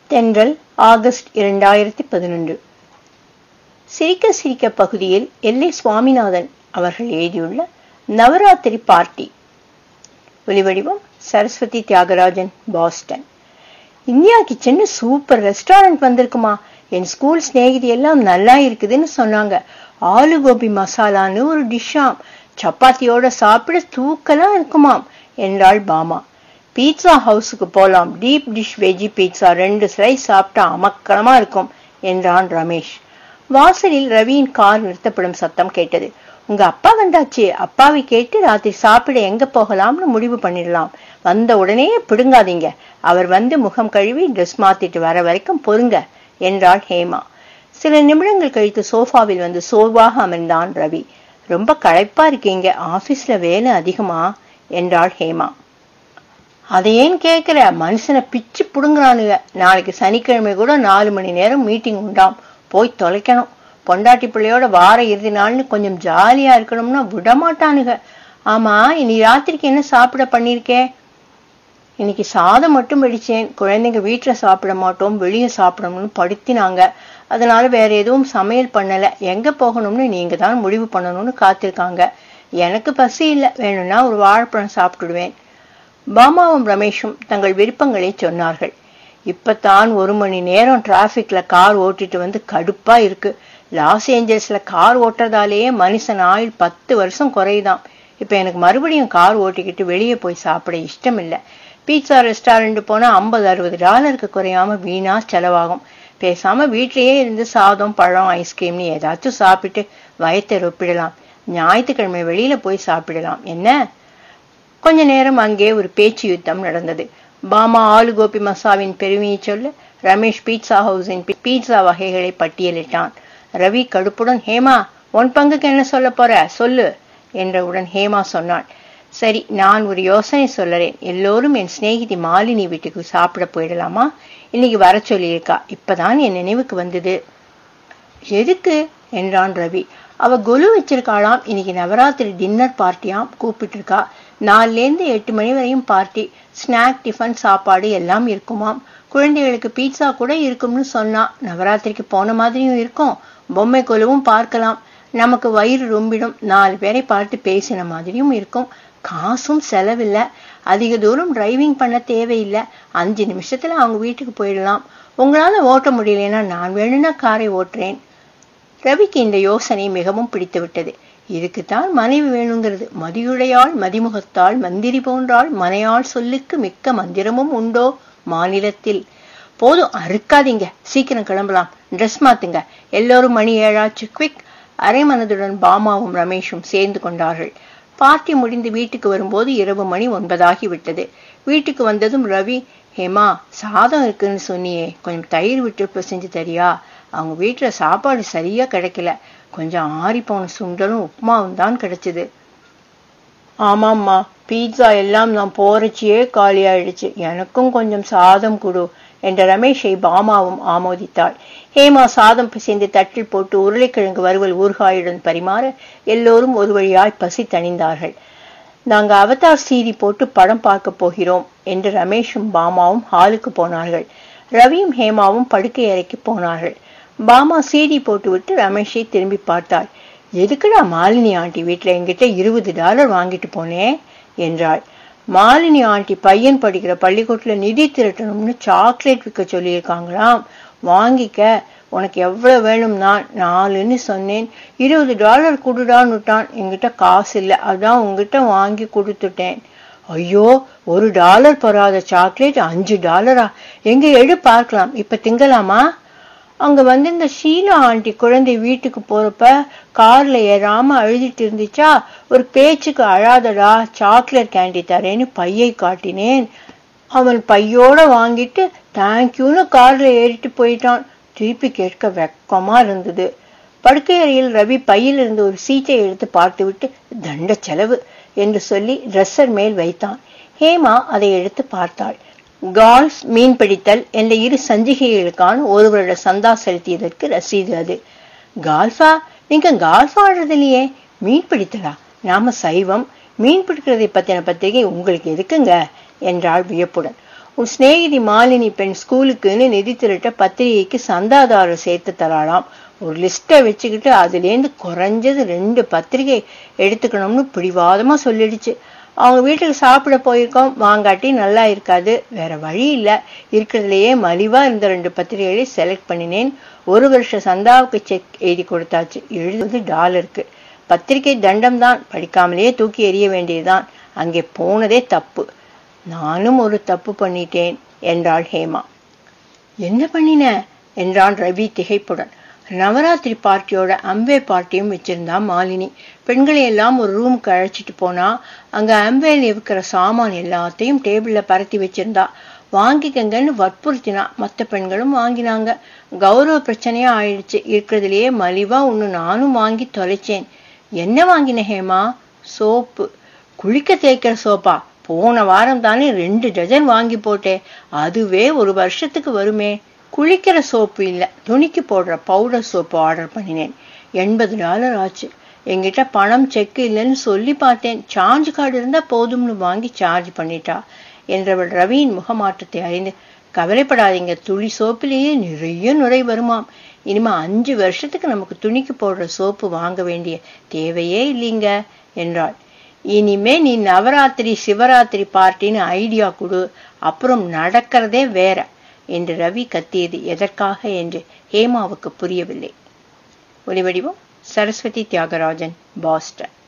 தென்றல் ஆகஸ்ட் இரண்டாயிரத்தி பதினொன்று சிரிக்க சிரிக்க பகுதியில் எல்லை சுவாமிநாதன் அவர்கள் எழுதியுள்ள நவராத்திரி பார்ட்டி ஒலிவடிவம் Saraswathi Thyagarajan Boston India kitchen super restaurant வந்திருக்குமா என் ஸ்கூல் சிநேகிதி எல்லாம் நல்லா இருக்குதுன்னு சொன்னாங்க ஆலு கோபி மசாலான்னு ஒரு டிஷ்ஷாம் சப்பாத்தியோட சாப்பிட தூக்கலா இருக்குமாம் என்றாள் பாமா பீட்சா ஹவுஸுக்கு போலாம் டீப் டிஷ் வெஜி பீட்சா ரெண்டு ஸ்லைஸ் சாப்பிட்டா அமக்கலமா இருக்கும் என்றான் ரமேஷ் வாசலில் ரவியின் கார் நிறுத்தப்படும் சத்தம் கேட்டது உங்க அப்பா வந்தாச்சு அப்பாவை கேட்டு ராத்திரி சாப்பிட எங்க போகலாம்னு முடிவு பண்ணிடலாம் வந்த உடனே பிடுங்காதீங்க அவர் வந்து முகம் கழுவி ட்ரெஸ் மாத்திட்டு வர வரைக்கும் பொறுங்க என்றாள் ஹேமா சில நிமிடங்கள் கழித்து சோஃபாவில் வந்து சோர்வாக அமர்ந்தான் ரவி ரொம்ப களைப்பா இருக்கீங்க ஆபீஸ்ல வேலை அதிகமா என்றாள் ஹேமா அதை ஏன் கேட்கிற மனுஷனை பிச்சு புடுங்குறானுங்க நாளைக்கு சனிக்கிழமை கூட நாலு மணி நேரம் மீட்டிங் உண்டாம் போய் தொலைக்கணும் பொண்டாட்டி பிள்ளையோட வார இறுதி நாள்னு கொஞ்சம் ஜாலியா இருக்கணும்னா விடமாட்டானுங்க ஆமா இனி ராத்திரிக்கு என்ன சாப்பிட பண்ணிருக்கே இன்னைக்கு சாதம் மட்டும் வெடிச்சேன் குழந்தைங்க வீட்டுல சாப்பிட மாட்டோம் வெளியே சாப்பிடணும்னு படுத்தினாங்க அதனால வேற எதுவும் சமையல் பண்ணல எங்க போகணும்னு நீங்க தான் முடிவு பண்ணணும்னு காத்திருக்காங்க எனக்கு பசி இல்லை வேணும்னா ஒரு வாழைப்பழம் சாப்பிட்டுடுவேன் பாமாவும் ரமேஷும் தங்கள் விருப்பங்களை சொன்னார்கள் இப்பதான் ஒரு மணி நேரம் டிராபிக்ல கார் ஓட்டிட்டு வந்து கடுப்பா இருக்கு லாஸ் ஏஞ்சல்ஸ்ல கார் ஓட்டுறதாலேயே மனுஷன் ஆயுள் பத்து வருஷம் குறையுதாம் இப்ப எனக்கு மறுபடியும் கார் ஓட்டிக்கிட்டு வெளியே போய் சாப்பிட இஷ்டம் இல்லை பீட்சா ரெஸ்டாரண்ட் போனா ஐம்பது அறுபது டாலருக்கு குறையாம வீணா செலவாகும் பேசாம வீட்லயே இருந்து சாதம் பழம் ஐஸ்கிரீம்னு ஏதாச்சும் சாப்பிட்டு வயத்தை ரொப்பிடலாம் ஞாயிற்றுக்கிழமை வெளியில போய் சாப்பிடலாம் என்ன கொஞ்ச நேரம் அங்கே ஒரு பேச்சு யுத்தம் நடந்தது பாமா ஆலு கோபி மசாவின் பெருமையை சொல்ல ரமேஷ் பீட்சா ஹவுஸின் பீட்சா வகைகளை பட்டியலிட்டான் ரவி கடுப்புடன் ஹேமா உன் பங்குக்கு என்ன சொல்ல போற சொல்லு என்றவுடன் ஹேமா சொன்னாள் சரி நான் ஒரு யோசனை சொல்லறேன் எல்லோரும் என் சிநேகிதி மாலினி வீட்டுக்கு சாப்பிட போயிடலாமா இன்னைக்கு வர சொல்லியிருக்கா இப்பதான் என் நினைவுக்கு வந்தது எதுக்கு என்றான் ரவி அவ கொலு வச்சிருக்காளாம் இன்னைக்கு நவராத்திரி டின்னர் பார்ட்டியாம் கூப்பிட்டு இருக்கா நாலுலேருந்து எட்டு மணி வரையும் பார்ட்டி ஸ்நாக் டிஃபன் சாப்பாடு எல்லாம் இருக்குமாம் குழந்தைகளுக்கு பீட்சா கூட இருக்கும்னு சொன்னா நவராத்திரிக்கு போன மாதிரியும் இருக்கும் பொம்மை கொலுவும் பார்க்கலாம் நமக்கு வயிறு ரொம்பிடும் நாலு பேரை பார்த்து பேசின மாதிரியும் இருக்கும் காசும் செலவில்லை அதிக தூரம் டிரைவிங் பண்ண தேவையில்லை அஞ்சு நிமிஷத்துல அவங்க வீட்டுக்கு போயிடலாம் உங்களால ஓட்ட முடியலன்னா நான் வேணும்னா காரை ஓட்டுறேன் ரவிக்கு இந்த யோசனை மிகவும் பிடித்து விட்டது இதுக்குத்தான் மனைவி வேணுங்கிறது மதியுடையாள் மதிமுகத்தாள் மந்திரி போன்றாள் மனையாள் சொல்லுக்கு மிக்க மந்திரமும் உண்டோ மாநிலத்தில் போதும் அறுக்காதீங்க சீக்கிரம் கிளம்பலாம் ட்ரெஸ் மாத்துங்க எல்லோரும் மணி ஏழாச்சு குவிக் அரை மனதுடன் பாமாவும் ரமேஷும் சேர்ந்து கொண்டார்கள் பார்ட்டி முடிந்து வீட்டுக்கு வரும்போது இரவு மணி ஒன்பதாகி விட்டது வீட்டுக்கு வந்ததும் ரவி ஹேமா சாதம் இருக்குன்னு சொன்னியே கொஞ்சம் தயிர் விட்டு செஞ்சு தரியா அவங்க வீட்டுல சாப்பாடு சரியா கிடைக்கல கொஞ்சம் ஆறி போன சுண்டலும் உப்புமாவும் தான் கிடைச்சது ஆமாம்மா பீட்சா எல்லாம் நான் போறச்சியே காலியாயிடுச்சு எனக்கும் கொஞ்சம் சாதம் கொடு என்ற ரமேஷை பாமாவும் ஆமோதித்தாள் ஹேமா சாதம் பிசைந்து தட்டில் போட்டு உருளைக்கிழங்கு வறுவல் ஊறுகாயுடன் பரிமாற எல்லோரும் ஒரு வழியாய் பசி தணிந்தார்கள் நாங்க அவதார் சீரி போட்டு படம் பார்க்க போகிறோம் என்று ரமேஷும் பாமாவும் ஹாலுக்கு போனார்கள் ரவியும் ஹேமாவும் படுக்கை அறைக்கு போனார்கள் பாமா சீடி போட்டுவிட்டு ரமேஷை திரும்பி பார்த்தாள் எதுக்குடா மாலினி ஆண்டி வீட்டுல என்கிட்ட இருபது டாலர் வாங்கிட்டு போனேன் என்றாள் மாலினி ஆண்டி பையன் படிக்கிற பள்ளிக்கூடத்துல நிதி திரட்டணும்னு சாக்லேட் விற்க சொல்லியிருக்காங்களாம் வாங்கிக்க உனக்கு எவ்வளவு வேணும் நான் நாலுன்னு சொன்னேன் இருபது டாலர் கொடுடான்னு விட்டான் என்கிட்ட காசு இல்லை அதான் உங்ககிட்ட வாங்கி கொடுத்துட்டேன் ஐயோ ஒரு டாலர் பெறாத சாக்லேட் அஞ்சு டாலரா எங்க எடு பார்க்கலாம் இப்ப திங்கலாமா அங்க வந்து இந்த ஷீலா ஆண்டி குழந்தை வீட்டுக்கு போறப்ப கார்ல ஏறாம அழுதிட்டு இருந்துச்சா ஒரு பேச்சுக்கு அழாதடா சாக்லேட் கேண்டி தரேன்னு பையை காட்டினேன் அவன் பையோட வாங்கிட்டு தேங்க்யூன்னு கார்ல ஏறிட்டு போயிட்டான் திருப்பி கேட்க வெக்கமா இருந்தது படுக்கை அறையில் ரவி பையில் இருந்து ஒரு சீட்டை எடுத்து பார்த்துவிட்டு தண்ட செலவு என்று சொல்லி ட்ரெஸ்ஸர் மேல் வைத்தான் ஹேமா அதை எடுத்து பார்த்தாள் கால்ஃப் மீன் பிடித்தல் என்ற இரு சஞ்சிகைகளுக்கான ஒரு வருட சந்தா செலுத்தியதற்கு ரசீது அது கால்ஃபா நீங்க கால்ஃப் ஆடுறது இல்லையே மீன் பிடித்தலா நாம சைவம் மீன் பிடிக்கிறதை பத்தின பத்திரிகை உங்களுக்கு எதுக்குங்க என்றாள் வியப்புடன் உன் சிநேகிதி மாலினி பெண் ஸ்கூலுக்குன்னு நிதி திரட்ட பத்திரிகைக்கு சந்தாதாரர் சேர்த்து தராளாம் ஒரு லிஸ்ட்டை வச்சுக்கிட்டு அதுலேருந்து குறைஞ்சது ரெண்டு பத்திரிகை எடுத்துக்கணும்னு பிடிவாதமா சொல்லிடுச்சு அவங்க வீட்டுக்கு சாப்பிட போயிருக்கோம் வாங்காட்டி நல்லா இருக்காது வேற வழி இல்லை இருக்கிறதுலையே மலிவா இருந்த ரெண்டு பத்திரிகைகளை செலக்ட் பண்ணினேன் ஒரு வருஷ சந்தாவுக்கு செக் எழுதி கொடுத்தாச்சு எழுதுவது டாலருக்கு பத்திரிகை தண்டம் தான் படிக்காமலேயே தூக்கி எறிய வேண்டியதுதான் அங்கே போனதே தப்பு நானும் ஒரு தப்பு பண்ணிட்டேன் என்றாள் ஹேமா என்ன பண்ணின என்றான் ரவி திகைப்புடன் நவராத்திரி பார்ட்டியோட அம்பே பார்ட்டியும் வச்சிருந்தா மாலினி பெண்களை எல்லாம் ஒரு ரூமுக்கு அழைச்சிட்டு போனா அங்க அம்பேல இருக்கிற சாமான் எல்லாத்தையும் டேபிள்ல பரத்தி வச்சிருந்தா வாங்கிக்கங்கன்னு வற்புறுத்தினா மற்ற பெண்களும் வாங்கினாங்க கௌரவ பிரச்சனையா ஆயிடுச்சு இருக்கிறதுலயே மலிவா ஒண்ணு நானும் வாங்கி தொலைச்சேன் என்ன வாங்கின ஹேமா சோப்பு குளிக்க தேய்க்கிற சோப்பா போன வாரம் தானே ரெண்டு டஜன் வாங்கி போட்டேன் அதுவே ஒரு வருஷத்துக்கு வருமே குளிக்கிற சோப்பு இல்ல துணிக்கு போடுற பவுடர் சோப்பு ஆர்டர் பண்ணினேன் எண்பது டாலர் ஆச்சு என்கிட்ட பணம் செக் இல்லைன்னு சொல்லி பார்த்தேன் சார்ஜ் கார்டு இருந்தா போதும்னு வாங்கி சார்ஜ் பண்ணிட்டா என்றவள் ரவியின் முகமாற்றத்தை அறிந்து கவலைப்படாதீங்க துளி சோப்பிலேயே நிறைய நுரை வருமாம் இனிமே அஞ்சு வருஷத்துக்கு நமக்கு துணிக்கு போடுற சோப்பு வாங்க வேண்டிய தேவையே இல்லைங்க என்றாள் இனிமே நீ நவராத்திரி சிவராத்திரி பார்ட்டின்னு ஐடியா கொடு அப்புறம் நடக்கிறதே வேற என்று ரவி கத்தியது எதற்காக என்று ஹேமாவுக்கு புரியவில்லை ஒலிவடிவம் சரஸ்வதி தியாகராஜன் பாஸ்டன்